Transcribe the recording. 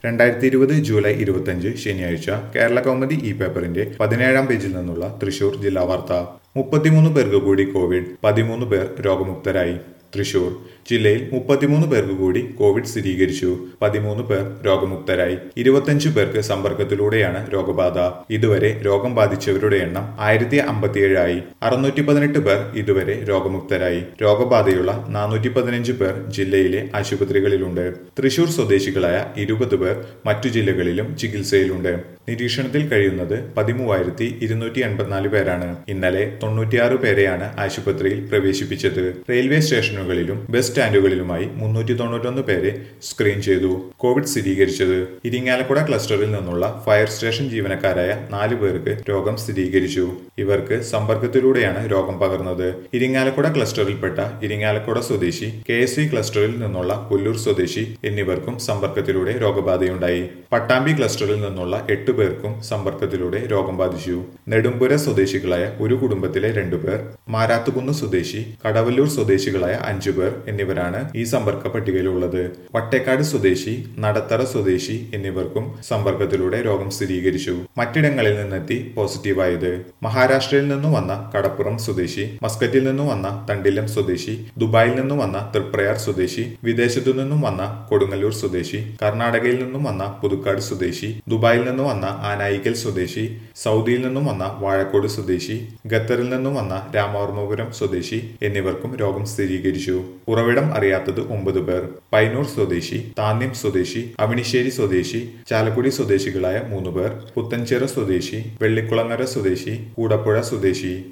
രണ്ടായിരത്തി ഇരുപത് ജൂലൈ ഇരുപത്തഞ്ച് ശനിയാഴ്ച കേരള കൗമുദി ഇ പേപ്പറിന്റെ പതിനേഴാം പേജിൽ നിന്നുള്ള തൃശൂർ ജില്ലാ വാർത്ത മുപ്പത്തിമൂന്ന് പേർക്ക് കൂടി കോവിഡ് പതിമൂന്ന് പേർ രോഗമുക്തരായി തൃശൂർ ജില്ലയിൽ മുപ്പത്തിമൂന്ന് പേർക്ക് കൂടി കോവിഡ് സ്ഥിരീകരിച്ചു പതിമൂന്ന് പേർ രോഗമുക്തരായി ഇരുപത്തഞ്ച് പേർക്ക് സമ്പർക്കത്തിലൂടെയാണ് രോഗബാധ ഇതുവരെ രോഗം ബാധിച്ചവരുടെ എണ്ണം ആയിരത്തി അമ്പത്തിയേഴായി അറുന്നൂറ്റി പതിനെട്ട് പേർ ഇതുവരെ രോഗമുക്തരായി രോഗബാധയുള്ള നാനൂറ്റി പതിനഞ്ച് പേർ ജില്ലയിലെ ആശുപത്രികളിലുണ്ട് തൃശൂർ സ്വദേശികളായ ഇരുപത് പേർ മറ്റു ജില്ലകളിലും ചികിത്സയിലുണ്ട് നിരീക്ഷണത്തിൽ കഴിയുന്നത് പതിമൂവായിരത്തി ഇരുന്നൂറ്റി എൺപത്തിനാല് പേരാണ് ഇന്നലെ തൊണ്ണൂറ്റിയാറ് പേരെയാണ് ആശുപത്രിയിൽ പ്രവേശിപ്പിച്ചത് റെയിൽവേ സ്റ്റേഷനുകളിലും ബസ് സ്റ്റാൻഡുകളിലുമായി മുന്നൂറ്റി തൊണ്ണൂറ്റൊന്ന് പേരെ സ്ക്രീൻ ചെയ്തു കോവിഡ് സ്ഥിരീകരിച്ചത് ഇരിങ്ങാലക്കുട ക്ലസ്റ്ററിൽ നിന്നുള്ള ഫയർ സ്റ്റേഷൻ ജീവനക്കാരായ നാല് പേർക്ക് രോഗം സ്ഥിരീകരിച്ചു ഇവർക്ക് സമ്പർക്കത്തിലൂടെയാണ് രോഗം പകർന്നത് ഇരിങ്ങാലക്കുട ക്ലസ്റ്ററിൽപ്പെട്ട ഇരിങ്ങാലക്കുട സ്വദേശി കെ എസ് സി ക്ലസ്റ്ററിൽ നിന്നുള്ള പുല്ലൂർ സ്വദേശി എന്നിവർക്കും സമ്പർക്കത്തിലൂടെ രോഗബാധയുണ്ടായി പട്ടാമ്പി ക്ലസ്റ്ററിൽ നിന്നുള്ള എട്ട് പേർക്കും സമ്പർക്കത്തിലൂടെ രോഗം ബാധിച്ചു നെടുമ്പുര സ്വദേശികളായ ഒരു കുടുംബത്തിലെ രണ്ടുപേർ മാരാത്തുകുന്ന് സ്വദേശി കടവല്ലൂർ സ്വദേശികളായ അഞ്ചു പേർ എന്നിവരാണ് ഈ സമ്പർക്ക പട്ടികയിലുള്ളത് വട്ടേക്കാട് സ്വദേശി നടത്തറ സ്വദേശി എന്നിവർക്കും സമ്പർക്കത്തിലൂടെ രോഗം സ്ഥിരീകരിച്ചു മറ്റിടങ്ങളിൽ നിന്നെത്തി പോസിറ്റീവായത് മഹാരാഷ്ട്രയിൽ നിന്നും വന്ന കടപ്പുറം സ്വദേശി മസ്കറ്റിൽ നിന്നും വന്ന തണ്ടില്ലം സ്വദേശി ദുബായിൽ നിന്നും വന്ന തൃപ്രയാർ സ്വദേശി വിദേശത്തു നിന്നും വന്ന കൊടുങ്ങല്ലൂർ സ്വദേശി കർണാടകയിൽ നിന്നും വന്ന പുതുക്കാട് സ്വദേശി ദുബായിൽ നിന്നും വന്ന ആനായിക്കൽ സ്വദേശി സൗദിയിൽ നിന്നും വന്ന വാഴക്കോട് സ്വദേശി ഖത്തറിൽ നിന്നും വന്ന രാമവർമ്മപുരം സ്വദേശി എന്നിവർക്കും രോഗം സ്ഥിരീകരിച്ചു ഉറവിടം അറിയാത്തത് ഒമ്പത് പേർ പൈനൂർ സ്വദേശി താന്യം സ്വദേശി അവിണിശ്ശേരി സ്വദേശി ചാലക്കുടി സ്വദേശികളായ മൂന്ന് പേർ പുത്തൻചിറ സ്വദേശി വെള്ളിക്കുളങ്ങര സ്വദേശി കൂടപ്പുഴ സ്വദേശി